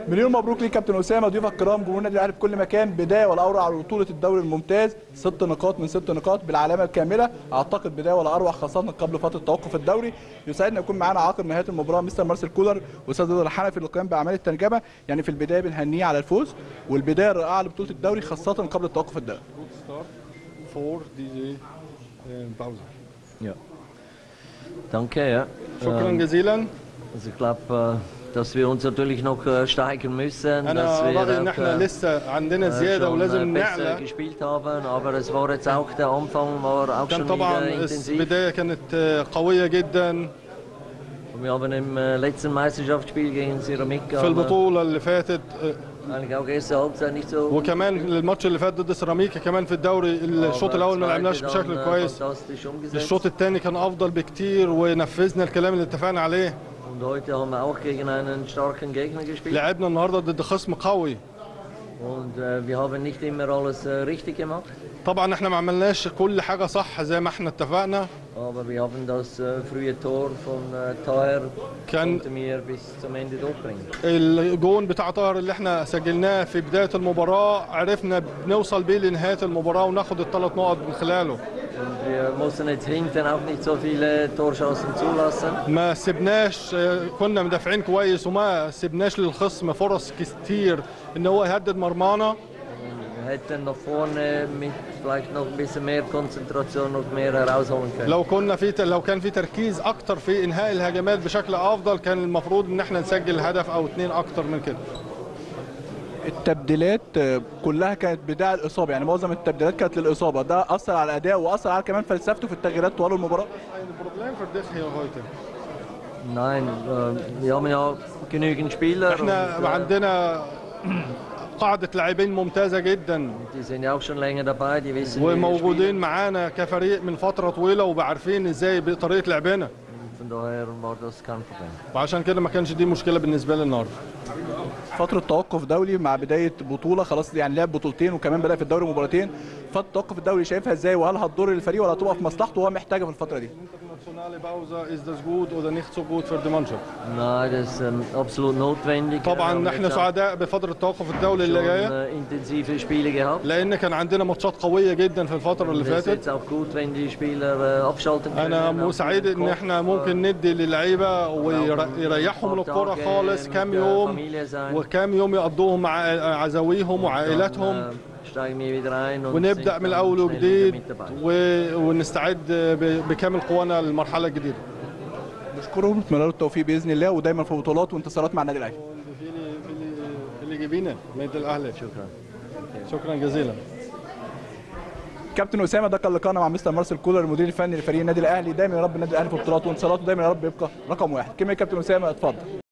مليون مبروك ليك كابتن اسامه ضيوفك الكرام جمهور النادي الاهلي في كل مكان بدايه ولا اروع على بطوله الدوري الممتاز ست نقاط من ست نقاط بالعلامه الكامله اعتقد بدايه ولا اروع خاصه قبل فتره توقف الدوري يسعدنا يكون معانا عقب نهايه المباراه مستر مارسيل كولر واستاذ رضا الحنفي للقيام باعمال الترجمه يعني في البدايه بنهنيه على الفوز والبدايه الرائعه لبطوله الدوري خاصه قبل التوقف الدوري Good start for diese äh, Pause. Ja. Danke, ja. شكرا Ähm, جزيلا also ich glaube, dass wir uns natürlich noch äh, steigern müssen, انا dass wir رايي ان auch, احنا äh, لسه عندنا äh, زياده schon ولازم äh, besser نعلى gespielt haben, aber es war jetzt auch der Anfang war auch كان schon طبعا wieder intensiv. البدايه كانت آه، قويه جدا Und wir haben im äh, letzten Meisterschaftsspiel gegen Ceramica في haben البطوله اللي فاتت آه، wir eigentlich auch erste Halbzeit nicht so وكمان الماتش اللي فات ضد سيراميكا كمان في الدوري الشوط aber الاول ما zweite لعبناش dann, بشكل äh, كويس fantastisch umgesetzt. الشوط الثاني كان افضل بكتير ونفذنا الكلام اللي اتفقنا عليه Und heute haben wir auch gegen einen starken Gegner gespielt. لعبنا النهارده ضد خصم قوي Und äh, wir haben nicht immer alles äh, richtig gemacht. طبعا احنا ما عملناش كل حاجه صح زي ما احنا اتفقنا Aber wir haben das äh, frühe Tor von äh, Taher كان konnten wir bis zum Ende durchbringen. الجون بتاع طاهر اللي احنا سجلناه في بدايه المباراه عرفنا بنوصل بيه لنهايه المباراه وناخد الثلاث نقط من خلاله Und wir mussten jetzt hinten auch nicht so viele Torschancen zulassen. ما سبناش اه، كنا مدافعين كويس وما سبناش للخصم فرص كتير ان هو يهدد مرمانا Wir hätten nach vorne mit vielleicht noch ein bisschen mehr Konzentration noch mehr herausholen können. لو كنا في لو كان في تركيز اكتر في انهاء الهجمات بشكل افضل كان المفروض ان احنا نسجل هدف او اتنين اكتر من كده التبديلات آه، كلها كانت بدايه الاصابه يعني معظم التبديلات كانت للاصابه ده اثر على الاداء واثر على كمان فلسفته في التغييرات طوال المباراه Nein, äh, wir haben ja genügend Spieler احنا und, äh, عندنا قاعده لاعبين ممتازه جدا die sind ja auch schon länger dabei, die wissen, wie wir وموجودين spielen. معانا كفريق من فتره طويله وعارفين ازاي بطريقه لعبنا Von daher war das kein Problem. وعشان كده ما كانش دي مشكله بالنسبه لي النهارده فتره توقف دولي مع بدايه بطوله خلاص يعني لعب بطولتين وكمان بدا في الدوري مباراتين فتره توقف الدوري شايفها ازاي وهل هتضر الفريق ولا هتبقى في مصلحته وهو محتاجها في الفتره دي internationale Pause ist das gut oder nicht so gut für die Mannschaft Nein, das ist ähm, absolut notwendig. Wir طبعا haben احنا jetzt auch سعداء بفتره التوقف الدولي اللي schon جايه äh, intensive Spiele gehabt. لان كان عندنا ماتشات قويه جدا في الفتره اللي Es ist فاتت jetzt auch gut, wenn die Spieler äh, abschalten können. انا auch سعيد den ان Kopf, احنا äh, ممكن ندي للعيبه ويريحوا من الكوره خالص كام يوم وكام يوم يقضوهم مع عزاويهم وعائلاتهم steigen wir wieder ein und ونبدا sind من dann الاول schnell wieder وجديد mit dabei. و- ونستعد ب- بكامل قوانا للمرحله الجديده بشكرهم اتمنى له التوفيق باذن الله ودايما في بطولات وانتصارات مع النادي الاهلي اللي جايبينا نادي الاهلي شكرا شكرا جزيلا كابتن اسامه ده كان لقاءنا مع مستر مارسيل كولر المدير الفني لفريق النادي الاهلي دايما يا رب النادي الاهلي في بطولاته وانتصاراته دايما يا رب يبقى رقم واحد كلمه كابتن اسامه اتفضل